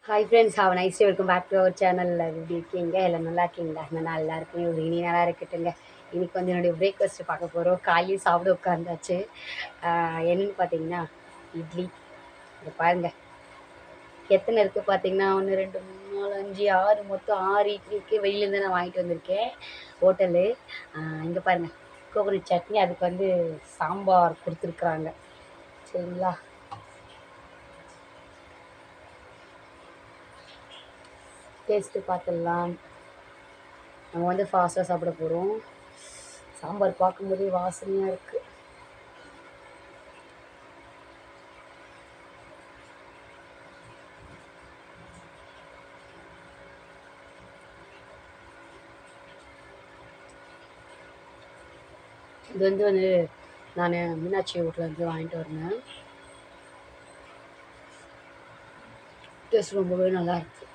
hi friends have nice welcome back to our சேனலில் எப்படி இருக்கீங்க எல்லாம் நல்லா இருக்கீங்களா நான் நல்லா இருக்கேன் ஒரு இனி நல்லா இருக்கட்டுங்க இன்னைக்கு வந்து என்னுடைய பிரேக்ஃபாஸ்ட்டு பார்க்க போகிறோம் காலையில் சாப்பிட உட்காந்தாச்சு ஆஹ் என்னன்னு பார்த்தீங்கன்னா இட்லி இதை பாருங்க எத்தனை இருக்குது பார்த்தீங்கன்னா ஒன்று ரெண்டு மூணு நாலு அஞ்சு ஆறு மொத்தம் ஆறு இட்லி இருக்குது வெளியிலேருந்து நான் வாங்கிட்டு வந்திருக்கேன் ஹோட்டலு இங்கே பாருங்கள் கோகனட் சட்னி அதுக்கு வந்து சாம்பார் கொடுத்துருக்குறாங்க சரிங்களா டேஸ்ட்டு பார்த்துடலாம் நம்ம வந்து ஃபாஸ்ட்டாக சாப்பிட போகிறோம் சாம்பார் பார்க்கும்போதே வாசனையாக இருக்குது இது வந்து வந்து நான் மீனாட்சி வீட்டில் வந்து வாங்கிட்டு வரேன் டேஸ்ட் ரொம்பவே நல்லா இருக்கு